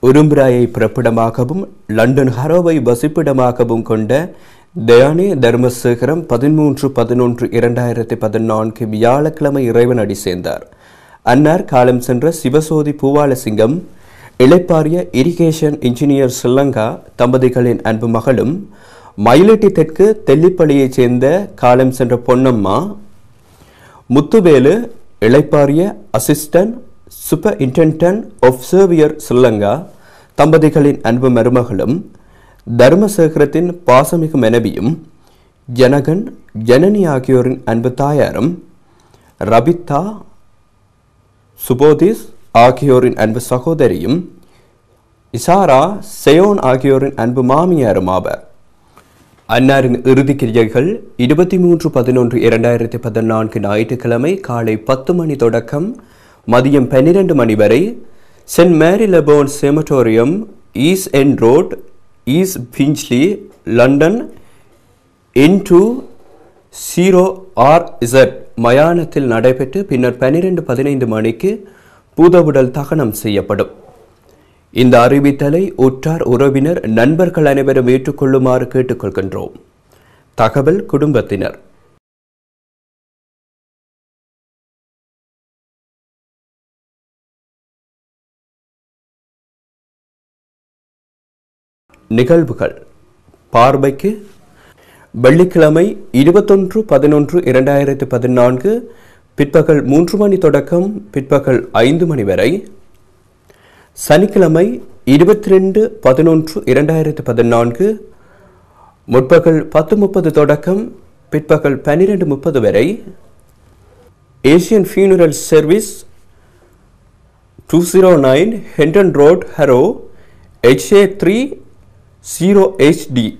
உரும்பிராயை பிறப்பிடமாகவும் London ஹரோவை வசிப்பிடமாகவும் கொண்ட தயானே தர்மசேகரம் பதிமூன்று பதினொன்று இரண்டாயிரத்தி பதினான்கு வியாழக்கிழமை இறைவனடி சேர்ந்தார் அன்னார் காலம் சென்ற சிவசோதி பூவாலசிங்கம் இளைப்பாரிய இரிகேஷன் இன்ஜினியர் ஸ்ரீலங்கா தம்பதிகளின் அன்பு மகளும் மயிலட்டி தெற்கு தெல்லிப்பள்ளியைச் சேர்ந்த காலம் சென்ற பொன்னம்மா முத்துவேலு இளைப்பாரிய assistant superintendent of surveyor Sri Lanka தம்பதிகளின் அன்பு மருமகளும் தர்மசேகரத்தின் பாசமிகு மனைவியும் ஜனகன் ஜனனி ஆகியோரின் அன்பு தாயாரும் ரபிதா சுபோதிஸ் ஆகியோரின் அன்பு சகோதரியும் இசாரா செயோன் ஆகியோரின் அன்பு மாமியாரும் ஆவர் அன்னாரின் இறுதி கிரியைகள் இருபத்தி மூன்று பதினொன்று இரண்டாயிரத்தி பதினான்கு ஞாயிற்றுக்கிழமை காலை பத்து மணி தொடக்கம் மதியம் பன்னிரண்டு மணி வரை Saint Marylebone crematorium East End Road East Finchley London N two zero R Z மயானத்தில் நடைபெற்று பின்னர் பன்னிரண்டு பதினைந்து மணிக்கு பூதவுடல் தகனம் செய்யப்படும் இந்த அறிவித்தலை உற்றார் உறவினர் நண்பர்கள் அனைவரும் ஏற்றுக்கொள்ளுமாறு கேட்டுக்கொள்கின்றோம் தகவல் குடும்பத்தினர் நிகழ்வுகள் பார்வைக்கு வெள்ளிக்கிழமை இருபத்தொன்று பதினொன்று இரண்டாயிரத்தி பதினான்கு பிற்பகல் மூன்று மணி தொடக்கம் பிற்பகல் ஐந்து மணி வரை சனிக்கிழமை இருபத்தி ரெண்டு பதினொன்று இரண்டாயிரத்தி பதினான்கு முற்பகல் பத்து முப்பது தொடக்கம் பிற்பகல் பன்னிரெண்டு முப்பது வரை Asian funeral service two zero nine Hendon Road Harrow HA three zero HD